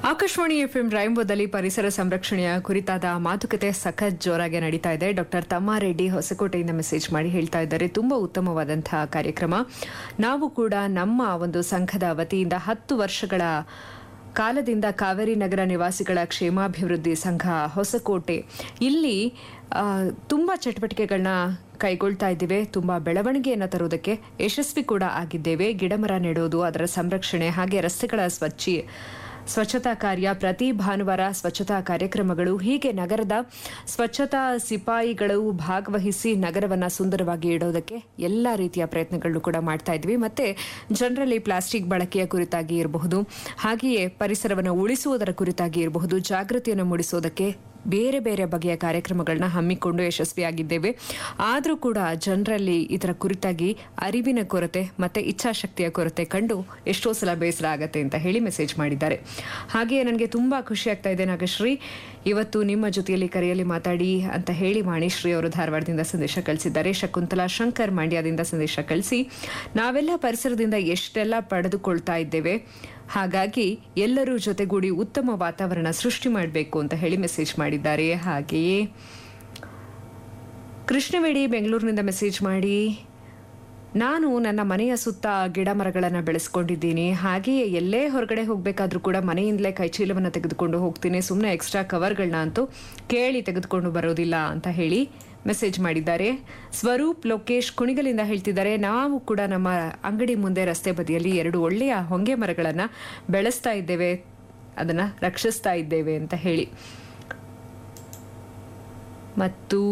Akashvani FM ರೈಂಬೋದಲ್ಲಿ ಪರಿಸರ ಸಂರಕ್ಷಣೆಯ ಕುರಿತಾದ ಮಾತುಕತೆ ಸಖತ್ ಜೋರಾಗಿ ನಡೀತಾ ಇದೆ ಡಾಕ್ಟರ್ ತಮ್ಮಾರೆಡ್ಡಿ ಹೊಸಕೋಟೆಯಿಂದ ಮೆಸೇಜ್ ಮಾಡಿ ಹೇಳ್ತಾ ಇದ್ದಾರೆ ತುಂಬಾ ಉತ್ತಮವಾದಂತಹ ಕಾರ್ಯಕ್ರಮ ನಾವು ಕೂಡ ನಮ್ಮ ಒಂದು ಸಂಘದ ವತಿಯಿಂದ ಹತ್ತು ವರ್ಷಗಳ ಕಾಲದಿಂದ ಕಾವೇರಿ ನಗರ ನಿವಾಸಿಗಳ ಕ್ಷೇಮಾಭಿವೃದ್ಧಿ ಸಂಘ ಹೊಸಕೋಟೆ ಇಲ್ಲಿ ಆ, ತುಂಬಾ ಚಟುವಟಿಕೆಗಳನ್ನ ಕೈಗೊಳ್ತಾ ಇದ್ದೇವೆ ತುಂಬಾ ಬೆಳವಣಿಗೆಯನ್ನು ತರುವುದಕ್ಕೆ ಯಶಸ್ವಿ ಕೂಡ ಆಗಿದ್ದೇವೆ ಗಿಡಮರ ನೆಡೋದು ಅದರ ಸಂರಕ್ಷಣೆ ಹಾಗೆ ರಸ್ತೆಗಳ ಸ್ವಚ್ಛಿ ಸ್ವಚ್ಛತಾ ಕಾರ್ಯ ಪ್ರತಿ ಭಾನುವಾರ ಸ್ವಚ್ಛತಾ ಕಾರ್ಯಕ್ರಮಗಳು ಹೀಗೆ ನಗರದ ಸ್ವಚ್ಛತಾ ಸಿಪಾಯಿಗಳು ಭಾಗವಹಿಸಿ ನಗರವನ್ನ ಸುಂದರವಾಗಿ ಇಡೋದಕ್ಕೆ ಎಲ್ಲ ರೀತಿಯ ಪ್ರಯತ್ನಗಳನ್ನು ಕೂಡ ಮಾಡ್ತಾ ಇದ್ವಿ ಮತ್ತೆ ಜನರಲ್ಲಿ ಪ್ಲಾಸ್ಟಿಕ್ ಬಳಕೆಯ ಕುರಿತಾಗಿ ಇರಬಹುದು ಹಾಗೆಯೇ ಪರಿಸರವನ್ನು ಉಳಿಸುವುದರ ಕುರಿತಾಗಿ ಇರಬಹುದು ಜಾಗೃತಿಯನ್ನು ಮೂಡಿಸೋದಕ್ಕೆ ಬೇರೆ ಬೇರೆ ಬಗೆಯ ಕಾರ್ಯಕ್ರಮಗಳನ್ನ ಹಮ್ಮಿಕೊಂಡು ಯಶಸ್ವಿಯಾಗಿದ್ದೇವೆ ಆದರೂ ಕೂಡ ಜನರಲ್ಲಿ ಇದರ ಕುರಿತಾಗಿ ಅರಿವಿನ ಕೊರತೆ ಮತ್ತೆ ಇಚ್ಛಾಶಕ್ತಿಯ ಕೊರತೆ ಕಂಡು ಎಷ್ಟೋ ಸಲ ಬೇಸರ ಆಗತ್ತೆ ಅಂತ ಹೇಳಿ ಮೆಸೇಜ್ ಮಾಡಿದ್ದಾರೆ ಹಾಗೆಯೇ ನನಗೆ ತುಂಬಾ ಖುಷಿ ಆಗ್ತಾ ಇದೆ ನಾಗಶ್ರೀ ಇವತ್ತು ನಿಮ್ಮ ಜೊತೆಯಲ್ಲಿ ಕರೆಯಲ್ಲಿ ಮಾತಾಡಿ ಅಂತ ಹೇಳಿ ವಾಣಿಶ್ರೀ ಅವರು ಧಾರವಾಡದಿಂದ ಸಂದೇಶ ಕಳಿಸಿದ್ದಾರೆ ಶಕುಂತಲಾ ಶಂಕರ್ ಮಂಡ್ಯದಿಂದ ಸಂದೇಶ ಕಳಿಸಿ ನಾವೆಲ್ಲ ಪರಿಸರದಿಂದ ಎಷ್ಟೆಲ್ಲ ಪಡೆದುಕೊಳ್ತಾ ಇದ್ದೇವೆ ಹಾಗಾಗಿ ಎಲ್ಲರೂ ಜೊತೆಗೂಡಿ ಉತ್ತಮ ವಾತಾವರಣ ಸೃಷ್ಟಿ ಮಾಡಬೇಕು ಅಂತ ಹೇಳಿ ಮೆಸೇಜ್ ಮಾಡಿದ್ದಾರೆ ಹಾಗೆಯೇ ಕೃಷ್ಣವೇಡಿ ಬೆಂಗಳೂರಿನಿಂದ ಮೆಸೇಜ್ ಮಾಡಿ ನಾನು ನನ್ನ ಮನೆಯ ಸುತ್ತ ಗಿಡ ಮರಗಳನ್ನು ಬೆಳೆಸ್ಕೊಂಡಿದ್ದೀನಿ ಹಾಗೆಯೇ ಎಲ್ಲೇ ಹೊರಗಡೆ ಹೋಗಬೇಕಾದ್ರೂ ಕೂಡ ಮನೆಯಿಂದಲೇ ಕೈಚೀಲವನ್ನು ತೆಗೆದುಕೊಂಡು ಹೋಗ್ತೀನಿ ಸುಮ್ಮನೆ ಎಕ್ಸ್ಟ್ರಾ ಕವರ್ಗಳನ್ನ ಅಂತೂ ಕೇಳಿ ತೆಗೆದುಕೊಂಡು ಬರೋದಿಲ್ಲ ಅಂತ ಹೇಳಿ ಮೆಸೇಜ್ ಮಾಡಿದ್ದಾರೆ ಸ್ವರೂಪ್ ಲೋಕೇಶ್ ಕುಣಿಗಲಿಂದ ಹೇಳ್ತಿದ್ದಾರೆ ನಾವು ಕೂಡ ನಮ್ಮ ಅಂಗಡಿ ಮುಂದೆ ರಸ್ತೆ ಬದಿಯಲ್ಲಿ ಎರಡು ಒಳ್ಳೆಯ ಹೊಂಗೆ ಮರಗಳನ್ನು ಬೆಳೆಸ್ತಾ ಇದ್ದೇವೆ ಅದನ್ನ ರಕ್ಷಿಸ್ತಾ ಇದ್ದೇವೆ ಅಂತ ಹೇಳಿ ಮತ್ತು